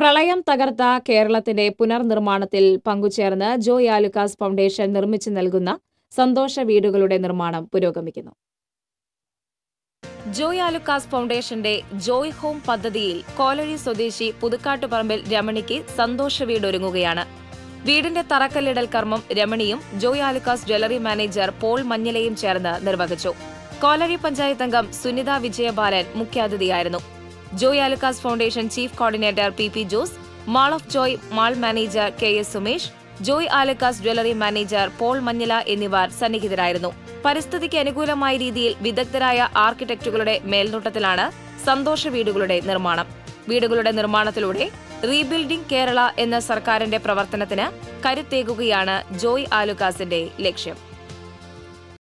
പ്രളയം തകർത്ത കേരളത്തിന്റെ പുനർനിർമ്മാണത്തിൽ പങ്കുചേർന്ന് ജോയ് ആലുക്കാസ് ഫൗണ്ടേഷൻ നിർമ്മിച്ചു നൽകുന്ന സന്തോഷ വീടുകളുടെ നിർമ്മാണം പുരോഗമിക്കുന്നു ജോയ് ആലുക്കാസ് ഫൗണ്ടേഷന്റെ ജോയ് ഹോം പദ്ധതിയിൽ കോലഴി സ്വദേശി പുതുക്കാട്ടുപറമ്പിൽ രമണിക്ക് സന്തോഷ വീട് ഒരുങ്ങുകയാണ് വീടിന്റെ തറക്കല്ലിടൽ കർമ്മം രമണിയും ജോയ് ആലുക്കാസ് ജ്വല്ലറി മാനേജർ പോൾ മഞ്ഞലയും ചേർന്ന് നിർവഹിച്ചു കോലഴി പഞ്ചായത്ത് അംഗം സുനിത വിജയബാലൻ മുഖ്യാതിഥിയായിരുന്നു Joy Alukkas foundation chief coordinator P P Jose mall of Joy mall manager K S Sumesh Joy Alukkas jewellery manager Paul Manjala എന്നിവർ സന്നിഹിതരായിരുന്നു പരിസ്ഥിതിക്ക് അനുകൂലമായ രീതിയിൽ വിദഗ്ധരായ ആർക്കിടെക്റ്റുകളുടെ മേൽനോട്ടത്തിലാണ് സന്തോഷ വീടുകളുടെ നിർമ്മാണം വീടുകളുടെ നിർമ്മാണത്തിലൂടെ റീബിൽഡിംഗ് കേരള എന്ന സർക്കാരിന്റെ പ്രവർത്തനത്തിന് കരുത്തേകുകയാണ് ജോയ് ആലുക്കാസിന്റെ ലക്ഷ്യം